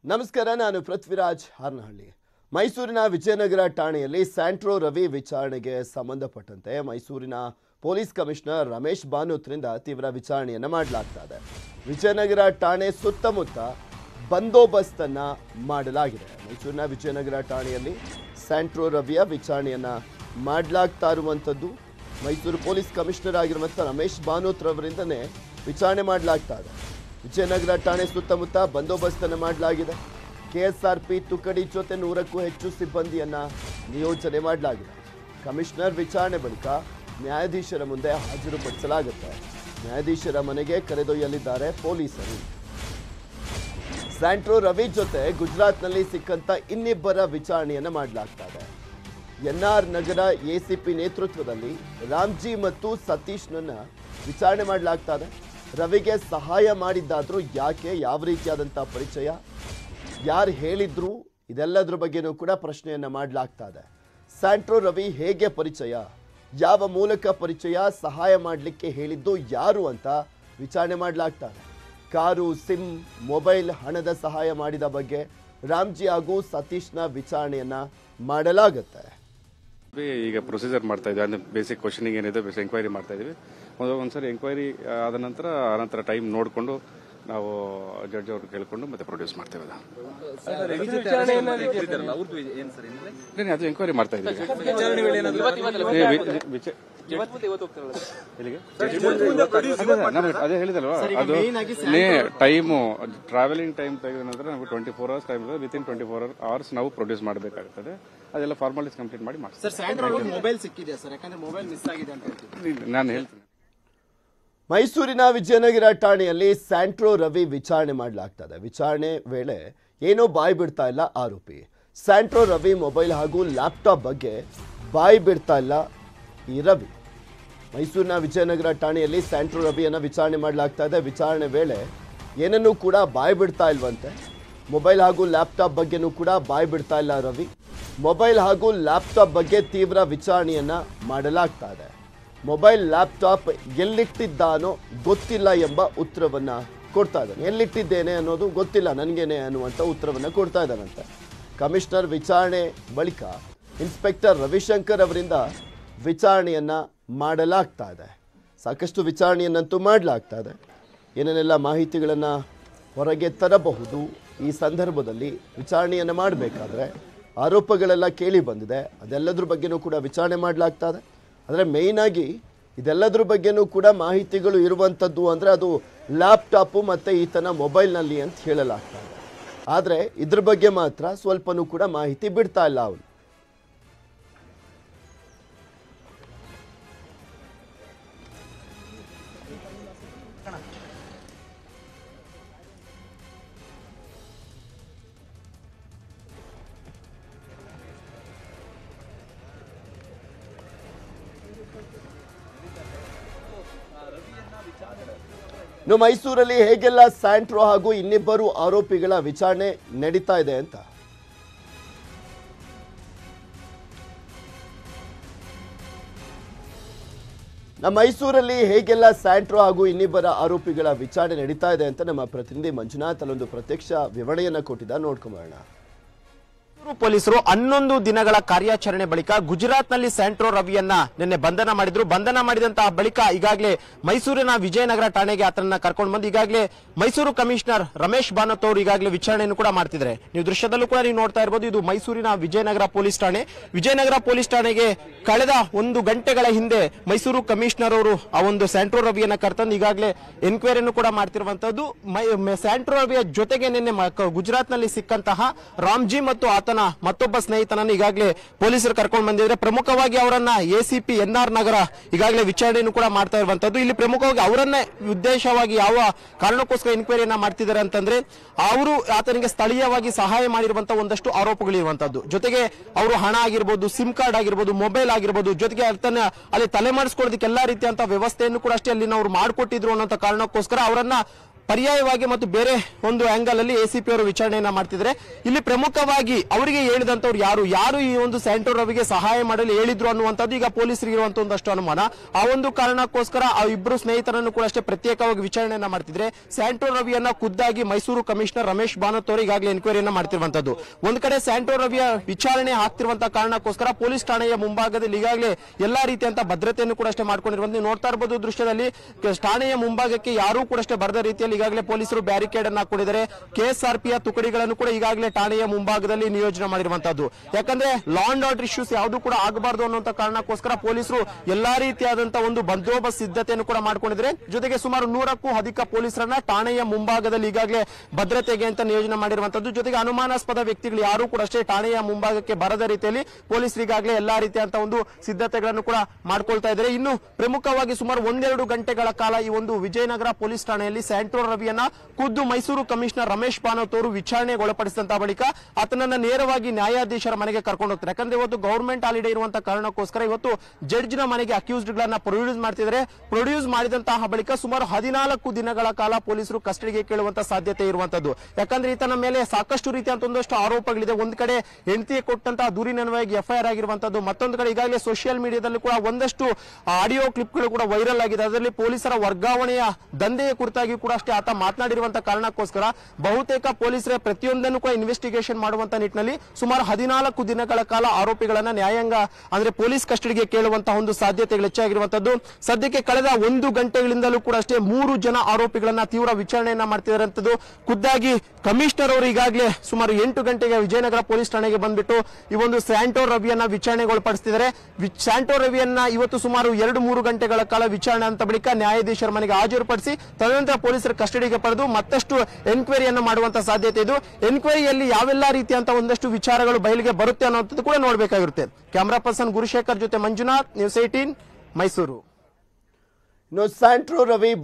ನಮಸ್ಕಾರ ನಾನು ಪೃಥ್ವಿರಾಜ್ ಹಾರ್ನಹಳ್ಳಿ ಮೈಸೂರಿನ ವಿಜಯನಗರ ಠಾಣೆಯಲ್ಲಿ ಸ್ಯಾಂಟ್ರೋ ರವಿ ವಿಚಾರಣೆಗೆ ಸಂಬಂಧಪಟ್ಟಂತೆ ಮೈಸೂರಿನ ಪೊಲೀಸ್ ಕಮಿಷನರ್ ರಮೇಶ್ ಬಾನೂತ್ರಿಂದ ತೀವ್ರ ವಿಚಾರಣೆಯನ್ನ ಮಾಡಲಾಗ್ತಾ ಇದೆ ವಿಜಯನಗರ ಠಾಣೆ ಸುತ್ತಮುತ್ತ ಬಂದೋಬಸ್ತನ್ನ ಮಾಡಲಾಗಿದೆ ಮೈಸೂರಿನ ವಿಜಯನಗರ ಠಾಣೆಯಲ್ಲಿ ಸ್ಯಾಂಟ್ರೋ ರವಿಯ ವಿಚಾರಣೆಯನ್ನ ಮಾಡಲಾಗ್ತಾ ಇರುವಂಥದ್ದು ಮೈಸೂರು ಪೊಲೀಸ್ ಕಮಿಷನರ್ ಆಗಿರುವಂಥ ರಮೇಶ್ ಬಾನೋತ್ ರವರಿಂದನೇ ವಿಚಾರಣೆ ಮಾಡಲಾಗ್ತಾ ಇದೆ ವಿಜಯನಗರ ಠಾಣೆ ಸುತ್ತಮುತ್ತ ಬಂದೋಬಸ್ತನ್ನು ಮಾಡಲಾಗಿದೆ ಕೆಎಸ್ಆರ್ಪಿ ತುಕಡಿ ಜೊತೆ ನೂರಕ್ಕೂ ಹೆಚ್ಚು ಸಿಬ್ಬಂದಿಯನ್ನ ನಿಯೋಜನೆ ಮಾಡಲಾಗಿದೆ ಕಮಿಷನರ್ ವಿಚಾರಣೆ ಬಳಿಕ ನ್ಯಾಯಾಧೀಶರ ಮುಂದೆ ಹಾಜರುಪಡಿಸಲಾಗುತ್ತೆ ನ್ಯಾಯಾಧೀಶರ ಮನೆಗೆ ಕರೆದೊಯ್ಯಲಿದ್ದಾರೆ ಪೊಲೀಸರು ಸ್ಯಾಂಟ್ರೋ ರವಿ ಜೊತೆ ಗುಜರಾತ್ನಲ್ಲಿ ಸಿಕ್ಕಂತ ಇನ್ನಿಬ್ಬರ ವಿಚಾರಣೆಯನ್ನ ಮಾಡಲಾಗ್ತಾ ಇದೆ ಎನ್ಆರ್ ನಗರ ಎಸಿಪಿ ನೇತೃತ್ವದಲ್ಲಿ ರಾಮ್ಜಿ ಮತ್ತು ಸತೀಶ್ನನ್ನ ವಿಚಾರಣೆ ಮಾಡಲಾಗ್ತಾ ಇದೆ ರವಿಗೆ ಸಹಾಯ ಮಾಡಿದ್ದಾದ್ರೂ ಯಾಕೆ ಯಾವ ರೀತಿಯಾದಂಥ ಪರಿಚಯ ಯಾರು ಹೇಳಿದ್ರು ಇದೆಲ್ಲದ್ರ ಬಗ್ಗೆನೂ ಕೂಡ ಪ್ರಶ್ನೆಯನ್ನ ಮಾಡಲಾಗ್ತಾ ಇದೆ ಸ್ಯಾಂಟ್ರೋ ರವಿ ಹೇಗೆ ಪರಿಚಯ ಯಾವ ಮೂಲಕ ಪರಿಚಯ ಸಹಾಯ ಮಾಡಲಿಕ್ಕೆ ಹೇಳಿದ್ದು ಯಾರು ಅಂತ ವಿಚಾರಣೆ ಮಾಡಲಾಗ್ತಾ ಇದೆ ಕಾರು ಸಿಮ್ ಮೊಬೈಲ್ ಹಣದ ಸಹಾಯ ಮಾಡಿದ ಬಗ್ಗೆ ರಾಮ್ಜಿ ಹಾಗೂ ಸತೀಶ್ನ ವಿಚಾರಣೆಯನ್ನ ಮಾಡಲಾಗುತ್ತೆ ಈಗ ಪ್ರೊಸೀಜರ್ ಮಾಡ್ತಾ ಇದ್ದೀವಿ ಅಂದ್ರೆ ಬೇಸಿಕ್ ಕ್ವಶನಿಂಗ್ ಏನಿದೆ ಬೇಸಿಕ್ ಎಂಕ್ವೈರಿ ಮಾಡ್ತಾ ಇದೀವಿ ಒಂದು ಒಂದ್ಸರಿ ಎಂಕ್ವೈರಿ ಆದ ನಂತರ ಆನಂತರ ಟೈಮ್ ನೋಡಿಕೊಂಡು ನಾವು ಜಡ್ಜ್ ಅವ್ರು ಕೇಳ್ಕೊಂಡು ಮತ್ತೆ ಪ್ರೊಡ್ಯೂಸ್ ಮಾಡ್ತೇವೆ ಅದು. ಏನ್ ಅದು ಎಂಕ್ವೈರಿ ಮಾಡ್ತಾ ಇದ್ದೀವಿ ಏ, ವಿ- ವಿಚ- ಎಲ್ಲಿಗೆ? ಅದೇ, ನಮ್ಗೆ ಅದೇ ಹೇಳಿದಲ್ವಾ ಅದು ಟೈಮು ಟ್ರಾವೆಲಿಂಗ್ ಟೈಮ್ ತೆಗೆದ ನಂತರ ನಮಗೆ twenty four hours time within twenty four hours ನಾವು ಪ್ರೊಡ್ಯೂಸ್ ಮಾಡಬೇಕಾಗ್ತದೆ ಅದೆಲ್ಲ ಫಾರ್ಮಾಲಿಟೀಸ್ ಕಂಪ್ಲೀಟ್ ಮಾಡಿ ಮಾಡ್ತೀವಿ ಸರ್ ಸ್ಯಾಂಡ್ರೋ ಮೊಬೈಲ್ ಸಿಕ್ಕಿದೆ ಸರ್ ಯಾಕಂದ್ರೆ ಮೊಬೈಲ್ ಮಿಸ್ ಆಗಿದೆ ಅಂತ ಹೇಳ್ತೀವಿ ನಾನು ಹೇಳ್ತೀನಿ ಮೈಸೂರಿನ ವಿಜಯನಗರ ಠಾಣೆಯಲ್ಲಿ ಸ್ಯಾಂಟ್ರೋ ರವಿ ವಿಚಾರಣೆ ಮಾಡಲಾಗ್ತದೆ ವಿಚಾರಣೆ ವೇಳೆ ಏನೋ ಬಾಯಿ ಬಿಡ್ತಾ ಇಲ್ಲ ಆರೋಪಿ ಸ್ಯಾಂಟ್ರೋ ರವಿ ಮೊಬೈಲ್ ಹಾಗೂ ಲ್ಯಾಪ್ಟಾಪ್ ಬಗ್ಗೆ ಬಾಯಿ ಬಿಡ್ತಾ ಇಲ್ಲ ಈ ರವಿ ಮೈಸೂರಿನ ವಿಜಯನಗರ ಠಾಣೆಯಲ್ಲಿ ಸ್ಯಾಂಟ್ರೋ ರವಿಯನ್ನ ವಿಚಾರಣೆ ಮಾಡಲಾಗ್ತಾ ಇದೆ ವಿಚಾರಣೆ ವೇಳೆ ಏನನ್ನೂ ಕೂಡ ಬಾಯಿ ಬಿಡ್ತಾ ಇಲ್ವಂತೆ ಮೊಬೈಲ್ ಹಾಗೂ ಲ್ಯಾಪ್ಟಾಪ್ ಬಗ್ಗೆನೂ ಕೂಡ ಬಾಯಿ ಬಿಡ್ತಾ ಇಲ್ಲ ರವಿ ಮೊಬೈಲ್ ಹಾಗೂ ಲ್ಯಾಪ್ಟಾಪ್ ಬಗ್ಗೆ ತೀವ್ರ ವಿಚಾರಣೆಯನ್ನ ಮಾಡಲಾಗ್ತಾ ಇದೆ ಮೊಬೈಲ್ ಲ್ಯಾಪ್ಟಾಪ್ ಎಲ್ಲಿಟ್ಟಿದ್ದಾನೋ ಗೊತ್ತಿಲ್ಲ ಎಂಬ ಉತ್ತರವನ್ನ ಕೊಡ್ತಾ ಇದ್ದಾನೆ ಎಲ್ಲಿಟ್ಟಿದ್ದೇನೆ ಅನ್ನೋದು ಗೊತ್ತಿಲ್ಲ ನನಗೇನೆ ಅನ್ನುವಂಥ ಉತ್ತರವನ್ನ ಕೊಡ್ತಾ ಇದ್ದಾನಂತೆ ಕಮಿಷನರ್ ವಿಚಾರಣೆ ಬಳಿಕ ಇನ್ಸ್ಪೆಕ್ಟರ್ ರವಿಶಂಕರ್ ಅವರಿಂದ ವಿಚಾರಣೆಯನ್ನ ಮಾಡಲಾಗ್ತಾ ಇದೆ ಸಾಕಷ್ಟು ವಿಚಾರಣೆಯನ್ನಂತೂ ಮಾಡಲಾಗ್ತಾ ಇದೆ ಏನೇನೆಲ್ಲ ಮಾಹಿತಿಗಳನ್ನು ಹೊರಗೆ ತರಬಹುದು ಈ ಸಂದರ್ಭದಲ್ಲಿ ವಿಚಾರಣೆಯನ್ನು ಮಾಡಬೇಕಾದ್ರೆ ಆರೋಪಗಳೆಲ್ಲ ಕೇಳಿ ಬಂದಿದೆ ಅದೆಲ್ಲದ್ರ ಬಗ್ಗೆನೂ ಕೂಡ ವಿಚಾರಣೆ ಮಾಡಲಾಗ್ತಾ ಇದೆ ಆದರೆ ಮೇಯ್ನಾಗಿ ಇದೆಲ್ಲದ್ರ ಬಗ್ಗೆನೂ ಕೂಡ ಮಾಹಿತಿಗಳು ಇರುವಂಥದ್ದು ಅಂದರೆ ಅದು ಲ್ಯಾಪ್ಟಾಪು ಮತ್ತು ಈತನ ಮೊಬೈಲ್ನಲ್ಲಿ ಅಂತ ಹೇಳಲಾಗ್ತಾ ಇದೆ ಆದರೆ ಇದ್ರ ಬಗ್ಗೆ ಮಾತ್ರ ಸ್ವಲ್ಪನೂ ಕೂಡ ಮಾಹಿತಿ ಬಿಡ್ತಾ ಇಲ್ಲ ಅವನು ಇನ್ನು ಮೈಸೂರಲ್ಲಿ ಹೇಗೆಲ್ಲ ಸ್ಯಾಂಟ್ರೋ ಹಾಗೂ ಇನ್ನಿಬ್ಬರು ಆರೋಪಿಗಳ ವಿಚಾರಣೆ ನಡೀತಾ ಇದೆ ಅಂತ ನಮ್ಮ ಮೈಸೂರಲ್ಲಿ ಹೇಗೆಲ್ಲ ಸ್ಯಾಂಟ್ರೋ ಹಾಗೂ ಇನ್ನಿಬ್ಬರ ಆರೋಪಿಗಳ ವಿಚಾರಣೆ ನಡೀತಾ ಇದೆ ಅಂತ ನಮ್ಮ ಪ್ರತಿನಿಧಿ ಮಂಜುನಾಥ್ ಅಲ್ಲೊಂದು ಪ್ರತ್ಯಕ್ಷ ವಿವರಣೆಯನ್ನ ಕೊಟ್ಟಿದ್ದ ನೋಡ್ಕೊಂಬರೋಣ ಮೈಸೂರು ಪೊಲೀಸರು ಹನ್ನೊಂದು ದಿನಗಳ ಕಾರ್ಯಾಚರಣೆ ಬಳಿಕ ಗುಜರಾತ್ನಲ್ಲಿ ಸ್ಯಾಂಟ್ರೋ ರವಿಯನ್ನ ನಿನ್ನೆ ಬಂಧನ ಮಾಡಿದ್ರು ಬಂಧನ ಮಾಡಿದಂತಹ ಬಳಿಕ ಈಗಾಗಲೇ ಮೈಸೂರಿನ ವಿಜಯನಗರ ಠಾಣೆಗೆ ಆತನನ್ನ ಕರ್ಕೊಂಡು ಬಂದು ಈಗಾಗಲೇ ಮೈಸೂರು ಕಮಿಷನರ್ ರಮೇಶ್ ಬಾನತ್ ಅವರು ಈಗಾಗಲೇ ವಿಚಾರಣೆಯನ್ನು ಕೂಡ ಮಾಡ್ತಿದ್ದಾರೆ ನೀವು ದೃಶ್ಯದಲ್ಲೂ ಕೂಡ ನೀವು ನೋಡ್ತಾ ಇರಬಹುದು ಇದು ಮೈಸೂರಿನ ವಿಜಯನಗರ ಪೊಲೀಸ್ ಠಾಣೆ ವಿಜಯನಗರ ಪೊಲೀಸ್ ಠಾಣೆಗೆ ಕಳೆದ ಒಂದು ಗಂಟೆಗಳ ಹಿಂದೆ ಮೈಸೂರು ಕಮಿಷನರ್ ಅವರು ಆ ಒಂದು ಸ್ಯಾಂಟ್ರೋ ರವಿಯನ್ನ ಕರ್ತಂದು ಈಗಾಗಲೇ ಎನ್ಕ್ವೈರಿಯನ್ನು ಕೂಡ ಮಾಡ್ತಿರುವಂತದ್ದು ಮೈ- ಮ- ಸ್ಯಾಂಟ್ರೋ ರವಿಯ ಜೊತೆಗೆ ನಿನ್ನೆ ಮ- ಕ- ಗುಜರಾತ್ನಲ್ಲಿ ಸಿಕ್ಕಂತಹ ರಾಮ್ಜಿ ಮತ್ತು ಆತನ ಮತ್ತೊಬ್ಬ ಸ್ನೇಹಿತನನ್ನು ಈಗಾಗಲೇ ಪೊಲೀಸರು ಕರ್ಕೊಂಡು ಬಂದಿದ್ರೆ ಪ್ರಮುಖವಾಗಿ ಅವರನ್ನ ಎಸಿಪಿ ಎನ್ ಆರ್ ನಗರ ಈಗಾಗಲೇ ವಿಚಾರಣೆಯನ್ನು ಕೂಡ ಮಾಡ್ತಾ ಇರುವಂತದ್ದು ಇಲ್ಲಿ ಪ್ರಮುಖವಾಗಿ ಅವರನ್ನೇ ಉದ್ದೇಶವಾಗಿ ಯಾವ ಕಾರಣಕ್ಕೋಸ್ಕರ ಎನ್ಕ್ವೈರಿಯನ್ನ ಮಾಡ್ತಿದ್ದಾರೆ ಅಂತಂದ್ರೆ ಅವರು ಆತನಿಗೆ ಸ್ಥಳೀಯವಾಗಿ ಸಹಾಯ ಮಾಡಿರುವಂತಹ ಒಂದಷ್ಟು ಆರೋಪಗಳಿರುವಂತದ್ದು ಜೊತೆಗೆ ಅವರು ಹಣ ಆಗಿರ್ಬೋದು ಸಿಮ್ ಕಾರ್ಡ್ ಆಗಿರ್ಬೋದು ಮೊಬೈಲ್ ಆಗಿರ್ಬೋದು ಜೊತೆಗೆ ಆತನ ಅಲ್ಲಿ ತಲೆ ಮಾಡಿಸ್ಕೊಳ್ಳೋದಕ್ಕೆ ಎಲ್ಲಾ ರೀತಿಯಂತ ವ್ಯವಸ್ಥೆಯನ್ನು ಕೂಡ ಅಷ್ಟೇ ಅಲ್ಲಿ ಅವ್ರು ಮಾಡಿಕೊಟ್ಟಿದ್ರು ಅನ್ನೋ ಕಾರಣಕ್ಕೋಸ್ಕರ ಅವರನ್ನ ಪರ್ಯಾಯವಾಗಿ ಮತ್ತು ಬೇರೆ ಒಂದು ಆಂಗಲ್ ಅಲ್ಲಿ ಎಸಿಪಿ ಅವರು ವಿಚಾರಣೆಯನ್ನ ಮಾಡ್ತಿದ್ರೆ ಇಲ್ಲಿ ಪ್ರಮುಖವಾಗಿ ಅವರಿಗೆ ಹೇಳಿದಂತವ್ರು ಯಾರು ಯಾರು ಈ ಒಂದು ಸ್ಯಾಂಟೋ ರವಿಗೆ ಸಹಾಯ ಮಾಡಲು ಹೇಳಿದ್ರು ಅನ್ನುವಂಥದ್ದು ಈಗ ಪೊಲೀಸರಿಗೆ ಇರುವಂತ ಒಂದಷ್ಟು ಅನುಮಾನ ಆ ಒಂದು ಕಾರಣಕ್ಕೋಸ್ಕರ ಆ ಇಬ್ಬರು ಸ್ನೇಹಿತರನ್ನು ಕೂಡ ಅಷ್ಟೇ ಪ್ರತ್ಯೇಕವಾಗಿ ವಿಚಾರಣೆಯನ್ನ ಮಾಡ್ತಿದ್ರೆ ಸ್ಯಾಂಟೋ ರವಿಯನ್ನ ಖುದ್ದಾಗಿ ಮೈಸೂರು ಕಮಿಷನರ್ ರಮೇಶ್ ಬಾನತ್ ಅವರು ಈಗಾಗಲೇ ಎನ್ಕ್ವೈರಿಯನ್ನ ಮಾಡ್ತಿರುವಂತದ್ದು ಒಂದ್ ಕಡೆ ಸ್ಯಾಂಟೋ ರವಿಯ ವಿಚಾರಣೆ ಆಗ್ತಿರುವಂತಹ ಕಾರಣಕ್ಕೋಸ್ಕರ ಪೊಲೀಸ್ ಠಾಣೆಯ ಮುಂಭಾಗದಲ್ಲಿ ಈಗಾಗಲೇ ಎಲ್ಲಾ ರೀತಿಯಂತ ಭದ್ರತೆಯನ್ನು ಕೂಡ ಅಷ್ಟೇ ಮಾಡ್ಕೊಂಡಿರುವಂತ ನೀವು ನೋಡ್ತಾ ಇರಬಹುದು ದೃಶ್ಯದಲ್ಲಿ ಕ- ಠಾಣೆಯ ಮುಂಭಾಗಕ್ಕೆ ಯಾರೂ ಕೂಡ ಅಷ್ಟೇ ಬರದ ರೀತಿಯಲ್ಲಿ ಈಗಾಗಲೇ ಪೊಲೀಸರು ಬ್ಯಾರಿಕೇಡ್ ಅನ್ನು ಹಾಕೊಂಡಿದ್ದಾರೆ ಕೆಎಸ್ಆರ್ಪಿಯ ತುಕಡಿಗಳನ್ನು ಕೂಡ ಈಗಾಗಲೇ ಠಾಣೆಯ ಮುಂಭಾಗದಲ್ಲಿ ನಿಯೋಜನೆ ಮಾಡಿರುವಂತದ್ದು ಯಾಕಂದ್ರೆ ಲಾ ಅಂಡ್ ಆರ್ಡರ್ ಇಶ್ಯೂಸ್ ಯಾವುದು ಕೂಡ ಆಗಬಾರದು ಅನ್ನುವಂತ ಕಾರಣಕ್ಕೋಸ್ಕರ ಪೊಲೀಸರು ಎಲ್ಲಾ ರೀತಿಯಾದಂತಹ ಒಂದು ಬಂದೋಬಸ್ತ್ ಸಿದ್ಧತೆಯನ್ನು ಕೂಡ ಮಾಡ್ಕೊಂಡಿದ್ದಾರೆ ಜೊತೆಗೆ ಸುಮಾರು ನೂರಕ್ಕೂ ಅಧಿಕ ಪೊಲೀಸರನ್ನ ಠಾಣೆಯ ಮುಂಭಾಗದಲ್ಲಿ ಈಗಾಗಲೇ ಭದ್ರತೆಗೆ ಅಂತ ನಿಯೋಜನೆ ಮಾಡಿರುವಂತದ್ದು ಜೊತೆಗೆ ಅನುಮಾನಾಸ್ಪದ ವ್ಯಕ್ತಿಗಳು ಯಾರು ಕೂಡ ಅಷ್ಟೇ ಠಾಣೆಯ ಮುಂಭಾಗಕ್ಕೆ ಬರದ ರೀತಿಯಲ್ಲಿ ಪೊಲೀಸರು ಈಗಾಗಲೇ ಎಲ್ಲಾ ರೀತಿಯಂತ ಒಂದು ಸಿದ್ಧತೆಗಳನ್ನು ಕೂಡ ಮಾಡ್ಕೊಳ್ತಾ ಇದ್ದಾರೆ ಇನ್ನು ಪ್ರಮುಖವಾಗಿ ಸುಮಾರು ಒಂದೆರಡು ಗಂಟೆಗಳ ಕಾಲ ಈ ಒಂದು ವಿಜಯನಗರ ಪೊಲೀಸ್ ಠಾಣೆಯಲ್ಲಿ ಸ್ಯಾಂಟ್ರೋ ರವಿಯನ್ನ ಖುದ್ದು ಮೈಸೂರು ಕಮಿಷನರ್ ರಮೇಶ್ ಬಾನೋತ್ ಅವರು ವಿಚಾರಣೆಗೆ ಒಳಪಡಿಸಿದಂತಹ ಬಳಿಕ ಆತನನ್ನ ನೇರವಾಗಿ ನ್ಯಾಯಾಧೀಶರ ಮನೆಗೆ ಕರ್ಕೊಂಡು ಹೋಗ್ತಾರೆ ಯಾಕಂದ್ರೆ ಇವತ್ತು ಗವರ್ಮೆಂಟ್ ಹಾಲಿಡೇ ಇರುವಂತಹ ಕಾರಣಕ್ಕೋಸ್ಕರ ಇವತ್ತು ಜಡ್ಜ್ನ ಮನೆಗೆ ಅಕ್ಯೂಸ್ಡ್ ಗಳನ್ನ ಪ್ರೊಡ್ಯೂಸ್ ಮಾಡ್ತಿದ್ದಾರೆ ಪ್ರೊಡ್ಯೂಸ್ ಮಾಡಿದಂತಹ ಬಳಿಕ ಸುಮಾರು ಹದಿನಾಲ್ಕು ದಿನಗಳ ಕಾಲ ಪೊಲೀಸರು ಕಸ್ಟಡಿಗೆ ಕೇಳುವಂತ ಸಾಧ್ಯತೆ ಇರುವಂತದ್ದು ಯಾಕಂದ್ರೆ ಈತನ ಮೇಲೆ ಸಾಕಷ್ಟು ರೀತಿಯಂತ ಒಂದಷ್ಟು ಆರೋಪಗಳಿದೆ ಒಂದ್ ಕಡೆ ಹೆಂಡತಿ ಕೊಟ್ಟಂತಹ ದೂರಿನನ್ವಯವಾಗಿ ಎಫ್ಐಆರ್ ಆಗಿರುವಂತದ್ದು ಮತ್ತೊಂದು ಕಡೆ ಈಗಾಗಲೇ ಸೋಷಿಯಲ್ ಮೀಡಿಯಾದಲ್ಲಿ ಕೂಡ ಒಂದಷ್ಟು ಆಡಿಯೋ ಕ್ಲಿಪ್ಗಳು ಕೂಡ ವೈರಲ್ ಆಗಿದೆ ಅದರಲ್ಲಿ ಪೊಲೀಸರ ವರ್ಗಾವಣೆಯ ದಂಧೆಯ ಕುರಿತಾಗಿ ಕೂಡ ಅಷ್ಟೇ ಆತ ಮಾತನಾಡಿರುವಂತಹ ಕಾರಣಕ್ಕೋಸ್ಕರ ಬಹುತೇಕ ಪೊಲೀಸರ ಪ್ರತಿಯೊಂದನ್ನು ಕೂಡ ಇನ್ವೆಸ್ಟಿಗೇಷನ್ ಮಾಡುವಂತ ನಿಟ್ಟಿನಲ್ಲಿ ಸುಮಾರು ಹದಿನಾಲ್ಕು ದಿನಗಳ ಕಾಲ ಆರೋಪಿಗಳನ್ನ ನ್ಯಾಯಾಂಗ ಅಂದ್ರೆ ಪೊಲೀಸ್ ಕಸ್ಟಡಿಗೆ ಕೇಳುವಂತಹ ಒಂದು ಸಾಧ್ಯತೆಗಳು ಹೆಚ್ಚಾಗಿರುವಂತದ್ದು ಸದ್ಯಕ್ಕೆ ಕಳೆದ ಒಂದು ಗಂಟೆಗಳಿಂದಲೂ ಕೂಡ ಅಷ್ಟೇ ಮೂರು ಜನ ಆರೋಪಿಗಳನ್ನ ತೀವ್ರ ವಿಚಾರಣೆಯನ್ನ ಮಾಡ್ತಿರುವಂತದ್ದು ಖುದ್ದಾಗಿ ಕಮಿಷನರ್ ಅವರು ಈಗಾಗಲೇ ಸುಮಾರು ಎಂಟು ಗಂಟೆಗೆ ವಿಜಯನಗರ ಪೊಲೀಸ್ ಠಾಣೆಗೆ ಬಂದ್ಬಿಟ್ಟು ಈ ಒಂದು ಸ್ಯಾಂಟೋ ರವಿಯನ್ನ ವಿಚಾರಣೆಗೆ ಒಳಪಡಿಸ್ತಿದ್ದಾರೆ ವಿ- ಸ್ಯಾಂಟೋ ರವಿಯನ್ನ ಇವತ್ತು ಸುಮಾರು ಎರಡು ಮೂರು ಗಂಟೆಗಳ ಕಾಲ ವಿಚಾರಣೆ ಅಂತ ಬಳಿಕ ನ್ಯಾಯಾಧೀಶರ ಮನೆಗೆ ಹಾಜರುಪಡಿಸಿ ತದನಂತರ ಪೊಲೀಸರ ಕಸ್ಟಡಿಗೆ ಪಡೆದು ಮತ್ತಷ್ಟು ಎನ್ಕ್ವೈರಿಯನ್ನು ಮಾಡುವಂತ ಸಾಧ್ಯತೆ ಇದು ಎನ್ಕ್ವೈರಿಯಲ್ಲಿ ಯಾವೆಲ್ಲ ರೀತಿಯಂತ ಒಂದಷ್ಟು ವಿಚಾರಗಳು ಬಯಲಿಗೆ ಬರುತ್ತೆ ಅನ್ನೋಂಥದ್ದು ಕೂಡ ನೋಡಬೇಕಾಗಿರುತ್ತೆ ಕ್ಯಾಮರಾ ಪರ್ಸನ್ ಗುರುಶೇಖರ್ ಜೊತೆ ಮಂಜುನಾಥ್ ನ್ಯೂಸ್ ಏಟೀನ್ ಮೈಸೂರು ಇನ್ನು ಸ್ಯಾಂಟ್ರೋ ರವಿ